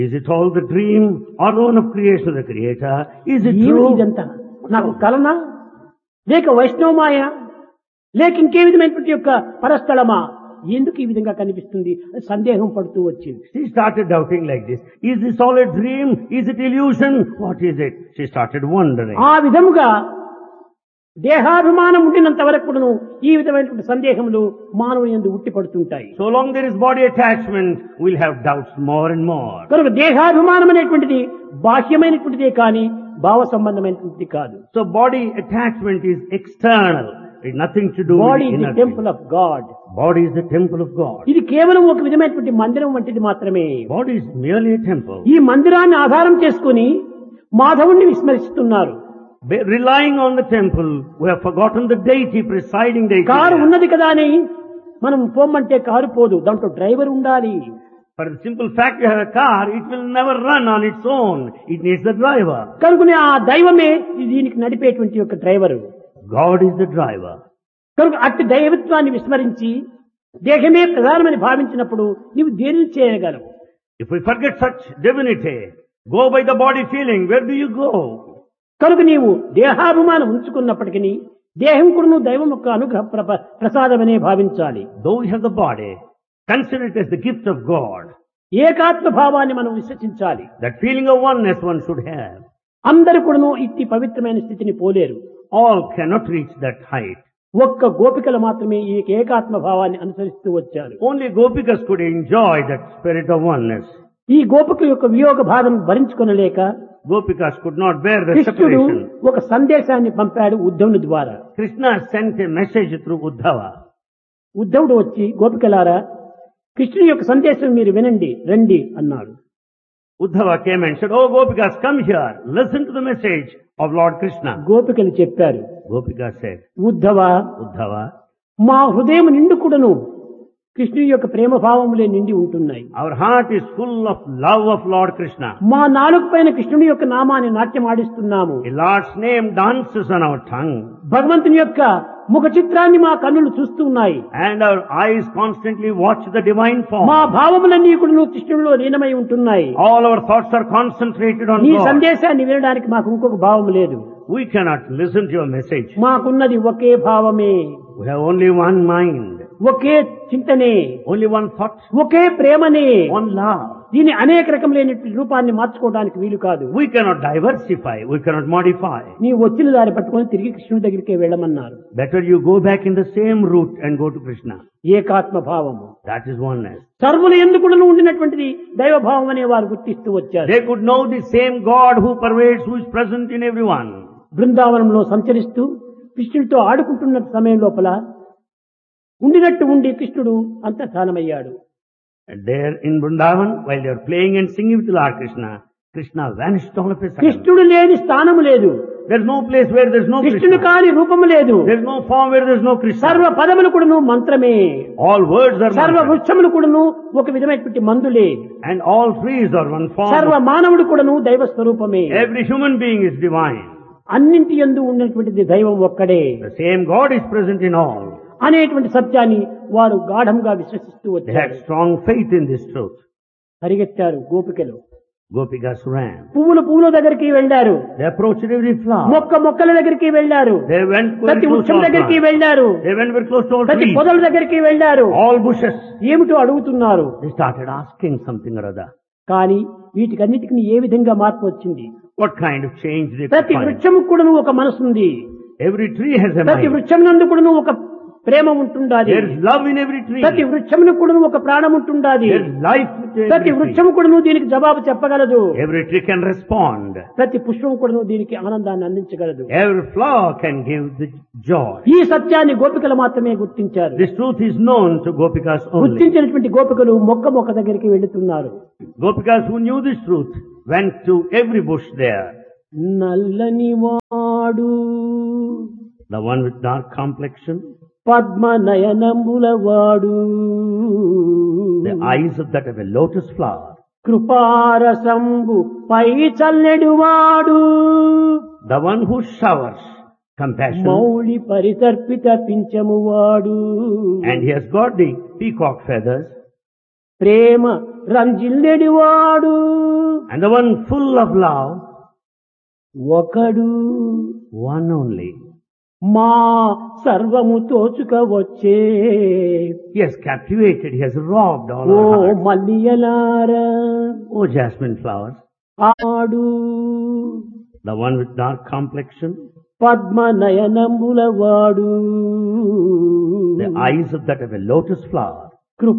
Is it all the dream or the one of creation of the Creator? Is it ఏమిటి true? ఇదంతా నాకు కలనా లేక వైష్ణవమాయ లేక ఇంకే విధమైనటువంటి యొక్క పరస్థలమా ఎందుకు ఈ విధంగా కనిపిస్తుంది అని సందేహం పడుతూ వచ్చింది She started doubting like this. Is this all a dream? Is it illusion? What is it? She started wondering. ఆ విధముగా దేహాభిమానం ఉండినంత వరకు కూడాను ఈ విధమైనటువంటి సందేహములు మానవుని ఎందు ఉట్టి పడుతుంటాయి So long there is body attachment, we'll have doubts more and more. కనుక దేహాభిమానం అనేటువంటిది బాహ్యమైనటువంటిదే కానీ భావ సంబంధమైనటువంటిది కాదు So body attachment is external. It's nothing to do body with is the inner temple thing. Of God Body is the temple of God. ఇది కేవలం ఒక విధమైనటువంటి మందిరం వంటిది మాత్రమే Body is merely a temple. ఈ మందిరాన్ని ఆధారం చేసుకుని మాధవుణ్ణి విస్మరిస్తున్నారు Be- Relying on the temple, we have forgotten the deity presiding deity. కారు there. ఉన్నది కదా అని మనం పోమ్మంటే కారు పోదు దాంట్లో డ్రైవర్ ఉండాలి For the simple fact you have a car, it will never run on its own. It needs the driver. కనుకనే ఆ దైవమే ఈ దీనికి నడిపేటువంటి యొక్క driver God is the driver. కనుక అట్టి దైవత్వాన్ని విస్మరించి దేహమే ప్రధానమని భావించినప్పుడు నీవు దేనిని చేయగలవు If we forget such divinity, go by the body feeling, where do you go? కనుక నీవు దేహాభిమానం ఉంచుకున్నప్పటికీ దేహం కూడా నువ్వు దైవం యొక్క అనుగ్రహ ప్ర- ప్రసాదమనే భావించాలి Though you have the body, consider it as the gift of God. ఏకాత్మ భావాన్ని మనం విశ్వసించాలి That feeling of oneness one should have. అందరు కూడాను ఇట్టి పవిత్రమైన స్థితిని పోలేరు All cannot reach that height. ఒక్క గోపికలు మాత్రమే ఈ ఏకాత్మ భావాన్ని అనుసరిస్తూ వచ్చారు Only Gopikas could enjoy that spirit of oneness. ఈ గోపిక యొక్క వియోగ బాధను భరించుకొనలేక Gopikas could not bear the కృష్ణుడు separation. ఒక సందేశాన్ని పంపాడు ఉద్ధవుని ద్వారా Krishna sent a message through Uddhava. ఉద్ధవుడు వచ్చి గోపికలారా కృష్ణుని యొక్క సందేశం మీరు వినండి రండి అన్నాడు Uddhava came and said, Oh Gopikas, come here. Listen to the message of Lord Krishna. గోపికలు చెప్పారు Gopika said, ఉద్ధవ Uddhava, మా హృదయం నిండు కూడాను కృష్ణుని యొక్క ప్రేమ భావములే నిండి ఉంటున్నాయి our heart is full of love of Lord Krishna. మా నాలుగు పైన కృష్ణుని యొక్క నామాన్ని నాట్యం ఆడిస్తున్నాము A Lord's name dances on our tongue భగవంతుని యొక్క ముఖ చిత్రాన్ని మా కన్నులు చూస్తూ ఉన్నాయి and our eyes constantly watch the divine మా form. భావములన్నీ కూడా కృష్ణుడిలో లీనమై ఉంటున్నాయి All our thoughts are concentrated on నీ God. సందేశాన్ని వినడానికి మాకు ఇంకొక భావం లేదు We cannot listen to your message. మాకున్నది ఒకే భావమే We have only one mind, okay చింతనే only one thought, ఒకే ప్రేమనే one love. దీని అనేక రకములైన రూపాన్ని మార్చుకోవడానికి వీలు కాదు We cannot diversify, we cannot modify. నీ వచ్చిన దారి పట్టుకొని తిరిగి కృష్ణుడి దగ్గరికి వెళ్ళమన్నారు Better you go back in the same route and go to Krishna. ఏకాత్మ భావము That is oneness. సర్వులు ఎందుకు ఉండినటువంటిది దైవ భావం అనే వారు గుర్తిస్తూ వచ్చారు They could know the same God who pervades, who is present in everyone. బృందావనంలో సంచరిస్తూ కృష్ణుడితో ఆడుకుంటున్న సమయం లోపల ఉండినట్టు ఉండి కృష్ణుడు అంతర్ధానమయ్యాడు And there in Vrindavan, while they are playing and singing with Lord Krishna, Krishna vanished all of a sudden. కృష్ణుడు లేని స్థానము లేదు There's no place where there's no కృష్ణుడు Krishna. కాని రూపము లేదు There's no form where there's no సర్వ Krishna. పదములు కూడాను మంత్రమే All words are సర్వ mantra. వృక్షములు కూడాను ఒక విధమైనటువంటి మందులే And all trees are one సర్వ form. మానవుడు కూడాను దైవ స్వరూపమే Every human being is divine. అన్నింటి ఎందు ఉన్నటువంటిది దైవం ఒక్కడే The same God is present in all. అనేటువంటి సత్యాన్ని వారు గాఢంగా విశ్వసిస్తూ They వచ్చారు had strong faith in this truth. పరిగెత్తారు గోపికలు Gopikas ran. పువ్వుల పువ్వుల దగ్గరికి వెళ్లారు They approached every flower. మొక్క మొక్కల దగ్గరికి వెళ్లారు They went very ప్రతి close వృక్షం to all దగ్గరికి plants. వెళ్లారు They went very close to all ప్రతి trees. పొదల దగ్గరికి వెళ్లారు All bushes. ఏమిటో అడుగుతున్నారు They started asking something or other. కానీ వీటికన్నిటికీ ఏ విధంగా మార్పు వచ్చింది What kind of change they could ప్రతి find. వృక్షము కూడాను ఒక మనసుంది Every tree has a ప్రతి mind. వృక్షం నందు కూడాను ఒక ప్రేమ ఉంటుండాలి There is love in every tree. ప్రతి వృక్షమును కూడాను ఒక ప్రాణం ఉంటుండాలి There is life with ప్రతి every tree. వృక్షము కూడాను దీనికి జవాబు చెప్పగలదు Every tree can respond. ప్రతి పుష్పం కూడాను దీనికి ఆనందాన్ని అందించగలదు Every flower can give the joy. ఈ సత్యాన్ని గోపికలు మాత్రమే గుర్తించారు This truth is known to Gopikas only. గుర్తించినటువంటి గోపికలు మొక్క మొక్క దగ్గరికి వెళుతున్నారు Gopikas who knew this truth went to every bush there. నల్లని వాడు The one with dark complexion, Padma నయనంబుల వాడు the eyes of that of a lotus flower, కృపారసంబు పై చల్లెడు వాడు the one who showers compassion, Mouli పరితర్పిత పింఛము వాడు and he has got the peacock feathers, Prema రంజిల్లెడివాడు And the one full of love, ఒకడు one only. మా సర్వము తోచుక వచ్చే He has captivated, he has robbed all oh our hearts. మల్లియలారా Oh, jasmine flowers, ఆడు the one with dark complexion, Padma నయనంబుల వాడు the eyes of that of a lotus flower.